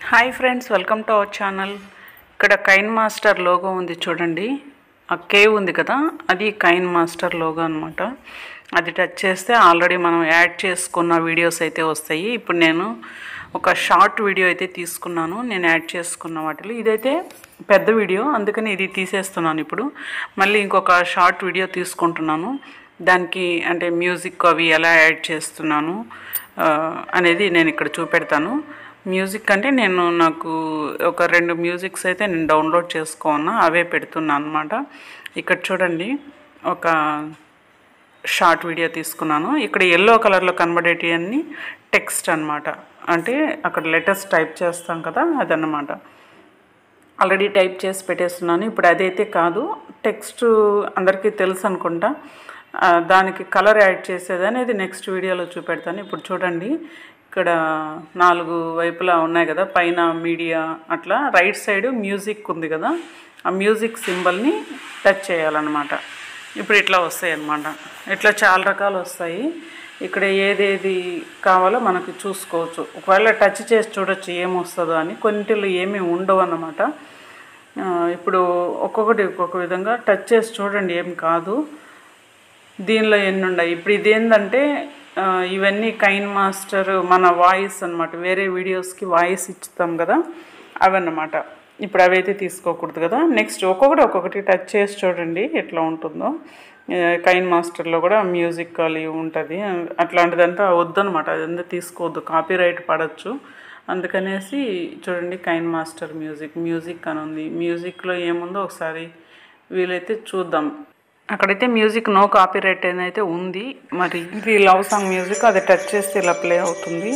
Hi friends welcome to our channel ఇక్కడ KineMaster logo ఉంది చూడండి ఆ కేవ్ ఉంది కదా అది కైన్ మాస్టర్ లోగో అనమాట అది టచ్ చేస్తే ఆల్రెడీ మనం యాడ్ చేసుకున్న వీడియోస్ అయితే వస్తాయి ఇప్పుడు నేను ఒక షార్ట్ వీడియో అయితే తీసుకున్నాను నేను యాడ్ చేసుకున్న వాటిలో ఇదైతే పెద్ద వీడియో అందుకని ఇది తీసేస్తున్నాను ఇప్పుడు మళ్ళీ ఇంకొక షార్ట్ వీడియో తీసుకుంటున్నాను దానికి అంటే మ్యూజిక్ అవి ఎలా యాడ్ చేస్తున్నాను ఆ, అనేది నేను ఇక్కడ చూపెడతాను మ్యూజిక్ అంటే నేను నాకు ఒక రెండు మ్యూజిక్స్ అయితే నేను డౌన్లోడ్ చేసుకోన్నా అవే పెడుతున్నాను అనమాట ఇక్కడ చూడండి ఒక షార్ట్ వీడియో తీసుకున్నాను ఇక్కడ ఎల్లో కలర్లో కనబడేటి అన్ని టెక్స్ట్ అన్నమాట అంటే అక్కడ లెటర్స్ టైప్ చేస్తాం కదా అదన్నమాట ఆల్రెడీ టైప్ చేసి పెట్టేస్తున్నాను ఇప్పుడు అదైతే కాదు టెక్స్ట్ అందరికీ తెలుసు అనుకుంటా ఆ, దానికి కలర్ యాడ్ చేసేది అనేది నెక్స్ట్ వీడియోలో చూపెడతాను ఇప్పుడు చూడండి ఇక్కడ నాలుగు వైపులా ఉన్నాయి కదా పైన మీడియా అట్లా రైట్ సైడ్ మ్యూజిక్ ఉంది కదా ఆ మ్యూజిక్ సింబల్ని టచ్ చేయాలన్నమాట ఇప్పుడు ఇట్లా వస్తాయి అన్నమాట ఇట్లా చాలా రకాలు వస్తాయి ఇక్కడ ఏదేది కావాలో మనకి చూసుకోవచ్చు ఒకవేళ టచ్ చేసి చూడొచ్చు ఏమొస్తుందో అని కొన్నిటిలో ఏమీ ఉండవు అన్నమాట ఆ, ఇప్పుడు ఒక్కొక్కటి ఒక్కొక్క విధంగా టచ్ చేసి చూడండి ఏం కాదు దీనిలో ఎన్ని ఉన్నాయి ఇప్పుడు ఇదేంటంటే ఆ, ఇవన్నీ కైన్ మాస్టర్ మన వాయిస్ అన్నమాట వేరే వీడియోస్కి వాయిస్ ఇస్తాం కదా అవన్నమాట ఇప్పుడు అవైతే తీసుకోకూడదు కదా నెక్స్ట్ ఒక్కొక్కటి ఒక్కొక్కటి టచ్ చేసి చూడండి ఎట్లా ఉంటుందో ఆ, కైన్ మాస్టర్లో కూడా మ్యూజిక్ అది ఉంటుంది అట్లాంటిదంతా వద్దనమాట అదంతా తీసుకోవద్దు కాపీరైట్ పడవచ్చు అందుకనేసి చూడండి కైన్ మాస్టర్ మ్యూజిక్ మ్యూజిక్ అని ఉంది మ్యూజిక్లో ఏముందో ఒకసారి వీలైతే చూద్దాం అక్కడైతే మ్యూజిక్ నో కాపీరైట్ అని అయితే ఉంది మరి ఇది లవ్ సాంగ్ మ్యూజిక్ అది టచ్ చేస్తే ఇలా ప్లే అవుతుంది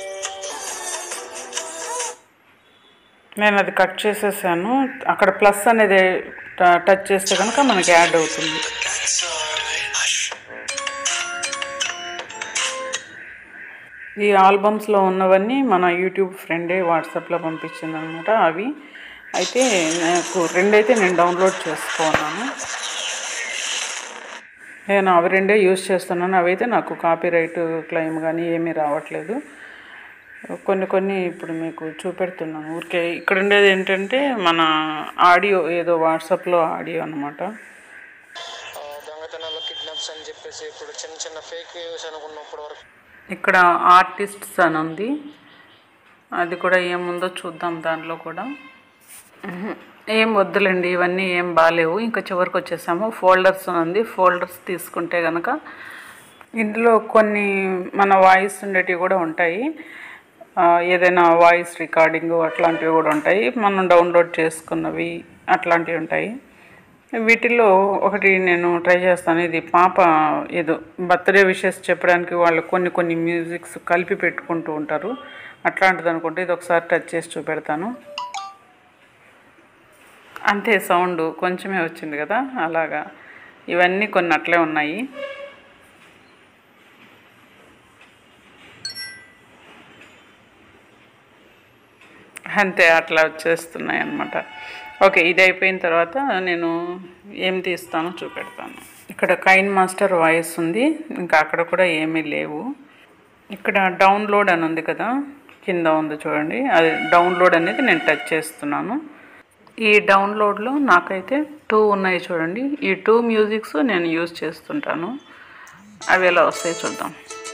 నేను అది కట్ చేసేసాను అక్కడ ప్లస్ అనేది ట- టచ్ చేస్తే కనుక మనకి యాడ్ అవుతుంది ఈ ఆల్బమ్స్లో ఉన్నవన్నీ మన యూట్యూబ్ ఫ్రెండే వాట్సాప్లో పంపించింది అనమాట అవి అయితే నాకు రెండైతే నేను డౌన్లోడ్ చేసుకున్నాను నేను అవి రెండే యూజ్ చేస్తున్నాను అవైతే నాకు కాపీరైట్ క్లెయిమ్ కానీ ఏమీ రావట్లేదు కొన్ని కొన్ని ఇప్పుడు మీకు చూపెడుతున్నాను ఊరికే ఇక్కడ ఉండేది ఏంటంటే మన ఆడియో ఏదో వాట్సాప్లో ఆడియో అనమాట ఆ, దొంగతనాలు కిడ్నాప్స్ అని చెప్పేసి ఇప్పుడు చిన్న చిన్న ఫేక్ న్యూస్ అనుకున్నప్పుడు వరకు ఇక్కడ ఆర్టిస్ట్స్ అని ఉంది అది కూడా ఏముందో చూద్దాం దాంట్లో కూడా ఉహు. ఏం వద్దులేండి ఇవన్నీ ఏం బాగాలేవు ఇంకా చివరికి వచ్చేసాము ఫోల్డర్స్ అని ఉంది ఫోల్డర్స్ తీసుకుంటే కనుక ఇందులో కొన్ని మన వాయిస్ ఉండేటివి కూడా ఉంటాయి ఆ, ఏదైనా వాయిస్ రికార్డింగ్ అట్లాంటివి కూడా ఉంటాయి మనం డౌన్లోడ్ చేసుకున్నవి అట్లాంటివి ఉంటాయి వీటిల్లో ఒకటి నేను ట్రై చేస్తాను ఇది పాప ఏదో బర్త్డే విషెస్ చెప్పడానికి వాళ్ళు కొన్ని కొన్ని మ్యూజిక్స్ కలిపి పెట్టుకుంటూ ఉంటారు అట్లాంటిది అనుకుంటే ఇది ఒకసారి టచ్ చేసి చూపెడతాను అంతే సౌండ్ కొంచెమే వచ్చింది కదా అలాగా ఇవన్నీ కొన్ని అట్లే ఉన్నాయి అంతే అట్లా వచ్చేస్తున్నాయి అన్నమాట ఓకే ఇది అయిపోయిన తర్వాత నేను ఏం తీస్తానో చూపెడతాను ఇక్కడ కైన్ మాస్టర్ వాయిస్ ఉంది ఇంకా అక్కడ కూడా ఏమీ లేవు ఇక్కడ డౌన్లోడ్ అని ఉంది కదా కింద ఉంది చూడండి అది డౌన్లోడ్ అనేది నేను టచ్ చేస్తున్నాను ఈ డౌన్లోడ్లో నాకైతే టూ ఉన్నాయి చూడండి ఈ టూ మ్యూజిక్స్ నేను యూజ్ చేస్తుంటాను అవి ఎలా వస్తాయి చూద్దాం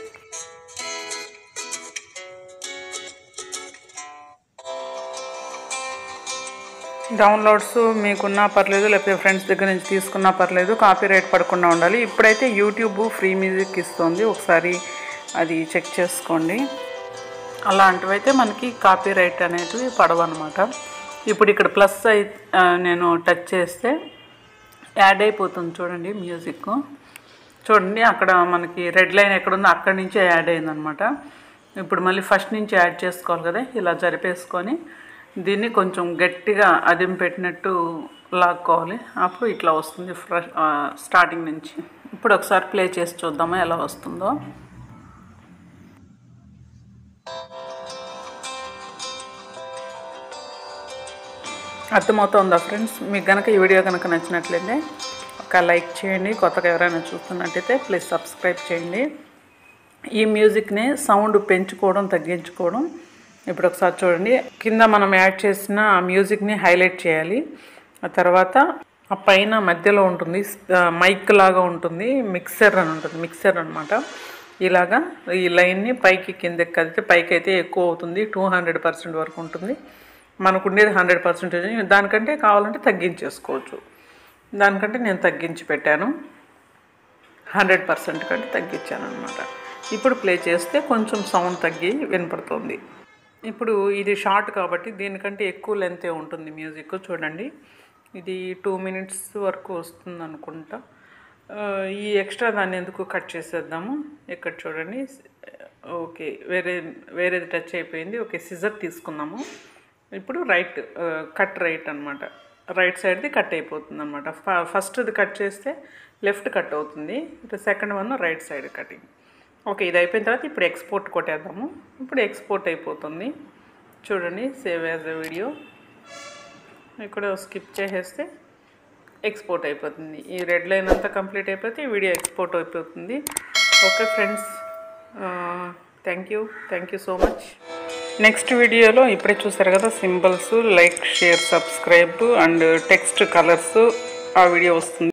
డౌన్లోడ్స్ మీకున్నా పర్లేదు లేకపోతే ఫ్రెండ్స్ దగ్గర నుంచి తీసుకున్నా పర్లేదు కాపీరైట్ పడకుండా ఉండాలి ఇప్పుడైతే యూట్యూబ్ ఫ్రీ మ్యూజిక్ ఇస్తుంది ఒకసారి అది చెక్ చేసుకోండి అలాంటివైతే మనకి కాపీరైట్ అనేటివి పడవన్నమాట ఇప్పుడు ఇక్కడ ప్లస్ అయి ఆ, నేను టచ్ చేస్తే యాడ్ అయిపోతుంది చూడండి మ్యూజిక్ చూడండి అక్కడ మనకి రెడ్ లైన్ ఎక్కడుందో అక్కడి నుంచే యాడ్ అయిందనమాట ఇప్పుడు మళ్ళీ ఫస్ట్ నుంచి యాడ్ చేసుకోవాలి కదా ఇలా జరిపేసుకొని దీన్ని కొంచెం గట్టిగా అదిం పెట్టినట్టు లాక్కోవాలి అప్పుడు ఇట్లా వస్తుంది ఫ్రెష్ స్టార్టింగ్ నుంచి ఇప్పుడు ఒకసారి ప్లే చేసి చూద్దామా ఎలా వస్తుందో అర్థమవుతుందా ఫ్రెండ్స్ మీకు కనుక ఈ వీడియో కనుక నచ్చినట్లయితే ఒక లైక్ చేయండి కొత్తగా ఎవరైనా చూస్తున్నట్టయితే ప్లీజ్ సబ్స్క్రైబ్ చేయండి ఈ మ్యూజిక్ని సౌండ్ పెంచుకోవడం తగ్గించుకోవడం ఇప్పుడు ఒకసారి చూడండి కింద మనం యాడ్ చేసిన ఆ మ్యూజిక్ని హైలైట్ చేయాలి ఆ తర్వాత ఆ పైన మధ్యలో ఉంటుంది ఆ, మైక్ లాగా ఉంటుంది మిక్సర్ అని ఉంటుంది మిక్సర్ అనమాట ఇలాగా ఈ లైన్ని పైకి కిందకి కదిలితే పైకి అయితే ఎక్కువ అవుతుంది టూ హండ్రెడ్ పర్సెంట్ వరకు ఉంటుంది మనకు ఉండేది హండ్రెడ్ పర్సెంటేజ్ దానికంటే కావాలంటే తగ్గించేసుకోవచ్చు దానికంటే నేను తగ్గించి పెట్టాను హండ్రెడ్ పర్సెంట్ కంటే తగ్గించాను అనమాట ఇప్పుడు ప్లే చేస్తే కొంచెం సౌండ్ తగ్గి వినపడుతుంది ఇప్పుడు ఇది షార్ట్ కాబట్టి దీనికంటే ఎక్కువ లెంతే ఉంటుంది మ్యూజిక్ చూడండి ఇది టూ మినిట్స్ వరకు వస్తుంది అనుకుంటా ఆ, ఈ ఎక్స్ట్రా దాన్ని ఎందుకు కట్ చేసేద్దాము ఇక్కడ చూడండి ఓకే వేరే వేరేది టచ్ అయిపోయింది ఓకే సిజర్ తీసుకున్నాము ఇప్పుడు రైట్ కట్ రైట్ అనమాట రైట్ సైడ్ది కట్ అయిపోతుంది అనమాట ఫస్ట్ది కట్ చేస్తే లెఫ్ట్ కట్ అవుతుంది ఇప్పుడు second one right side cutting okay ఇది అయిపోయిన తర్వాత ఇప్పుడు ఎక్స్పోర్ట్ కొట్టేద్దాము ఇప్పుడు ఎక్స్పోర్ట్ అయిపోతుంది చూడండి సేవ్ యాజ్ ఎ వీడియో ఇక్కడ స్కిప్ చేసేస్తే ఎక్స్పోర్ట్ అయిపోతుంది ఈ రెడ్ లైన్ అంతా కంప్లీట్ అయిపోతే ఈ వీడియో ఎక్స్పోర్ట్ అయిపోతుంది okay friends thank you thank you so much next వీడియోలో ఇప్పుడే చూసారు కదా symbols like share subscribe and text colours ఆ వీడియో వస్తుంది